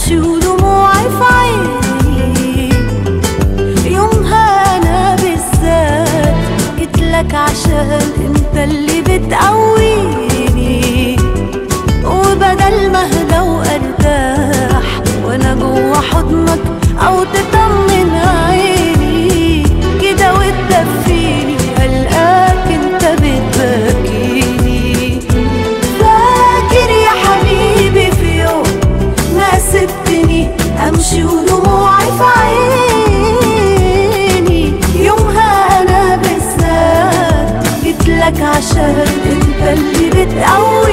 امشي ودموعي في عيني يومها انا بالذات جيتلك عشان انت اللي بتقويني وبدل ما اهدى وارتاح وانا جوا حضنك او تطمن عيني كده وتدفيني قلقاك انت بتبكيني فاكر يا حبيبي في يوم ما سبتني امشي ودموعي في عيني يومها انا بالذات جيتلك عشان انت اللي بتقوي